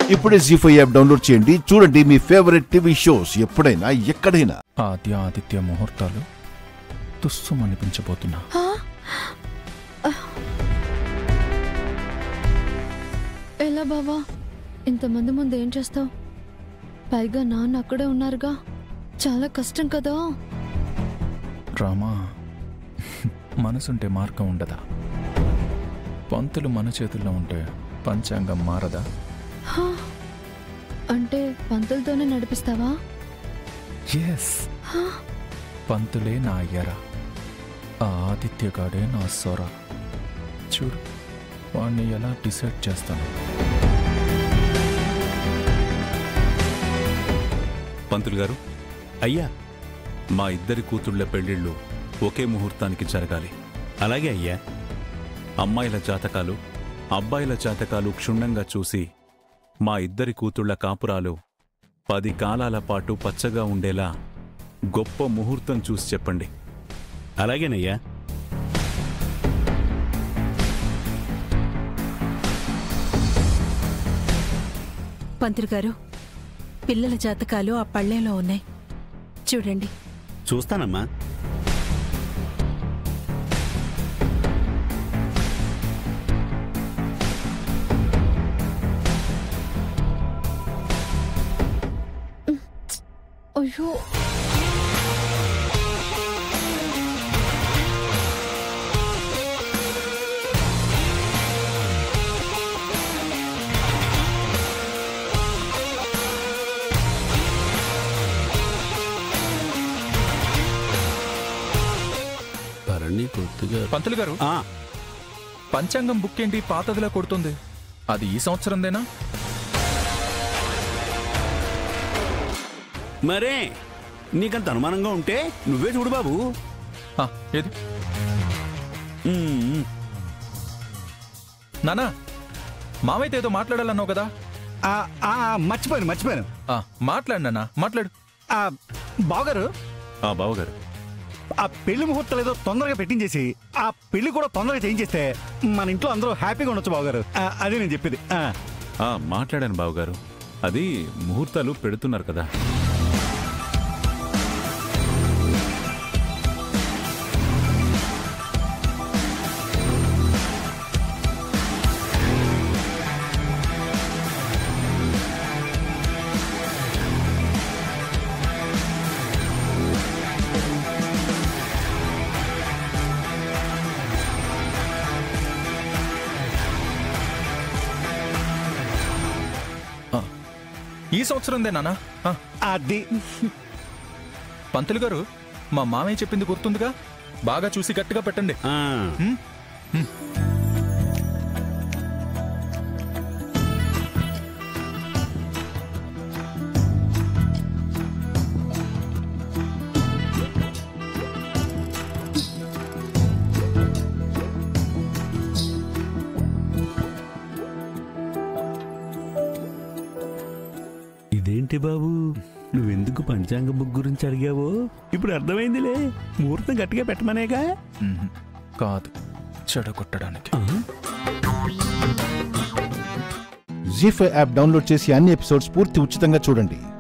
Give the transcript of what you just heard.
ఇప్పుడే G five app download చేయండి చూడండి మీ ఫేవరెట్ టీవీ షోస్ ఎప్పుడైనా ఎక్కడైనా ఆద్య ఆదిత్య ముహూర్తాలు తుస్సుమనిపించబోతున్నా ఎలా బావా ఇంతమంది ముందు ఏం చేస్తావు పైగా నాన్న అక్కడే ఉన్నారుగా చాలా కష్టం కదా రామా మనసుంటే మార్గం ఉండదా పంతులు మన చేతుల్లో ఉంటే పంచాంగం మారదా హా, అంటే పంతులతోనే నడిపిస్తావా ఎస్ పంతులే నా అయ్యరా ఆ ఆదిత్యగాడే నా సొర చూడు వాణ్ణి ఎలా డిసైడ్ చేస్తాను పంతులు గారు అయ్యా మా ఇద్దరి కూతుళ్ళ పెళ్లిళ్ళు ఒకే ముహూర్తానికి జరగాలి అలాగే అయ్యా అమ్మాయిల జాతకాలు అబ్బాయిల జాతకాలు క్షుణ్ణంగా చూసి మా ఇద్దరి కూతుళ్ళ కాపురాలు పది కాలాల పాటు పచ్చగా ఉండేలా గొప్ప ముహూర్తం చూసి చెప్పండి అలాగేనయ్యా పంతులు గారు పిల్లల జాతకాలు ఆ పళ్ళెంలో ఉన్నాయి చూడండి చూస్తానమ్మా అయ్యో భరణి కొద్దిగా పంతులు గారు ఆ, పంచాంగం బుక్ ఏంటి పాతదిలా కొడుతుంది అది ఈ సంవత్సరందేనా మరే నీకంత అనుమానంగా ఉంటే నువ్వే చూడు బాబు ఆ, ఏది ఉమ్, నానా మావైతే ఏదో మాట్లాడాలన్నావు కదా ఆ, ఆ, మర్చిపోయాను మర్చిపోయాను ఆ, మాట్లాడు నాన్న మాట్లాడు ఆ, బావగారు ఆ బావగారు ఆ పెళ్లి ముహూర్తాలు ఏదో తొందరగా పెట్టించేసి ఆ పెళ్లి కూడా తొందరగా చేయించేస్తే మన ఇంట్లో అందరూ హ్యాపీగా ఉండొచ్చు బావగారు ఆ, అదే నేను చెప్పేది ఆ, ఆ మాట్లాడాను బావగారు అది ముహూర్తాలు పెడుతున్నారు కదా ఆ, ఈ సంవత్సరందే నానా ఆ, అది పంతులు గారు మా మామయ్య చెప్పింది గుర్తుందిగా బాగా చూసి గట్టిగా పెట్టండి ఆ. హ్మ్? ఇదేంటి బాబు నువ్వెందుకు పంచాంగ బుక్ గురించి అడిగావో ఇప్పుడు అర్థమైందిలే ముహూర్తం గట్టిగా పెట్టమనేగా మ్మ్. కాదు చెడగొట్టడానికి ఆ? జీ ఫైవ్ యాప్ డౌన్లోడ్ చేసి అన్ని ఎపిసోడ్స్ పూర్తి ఉచితంగా చూడండి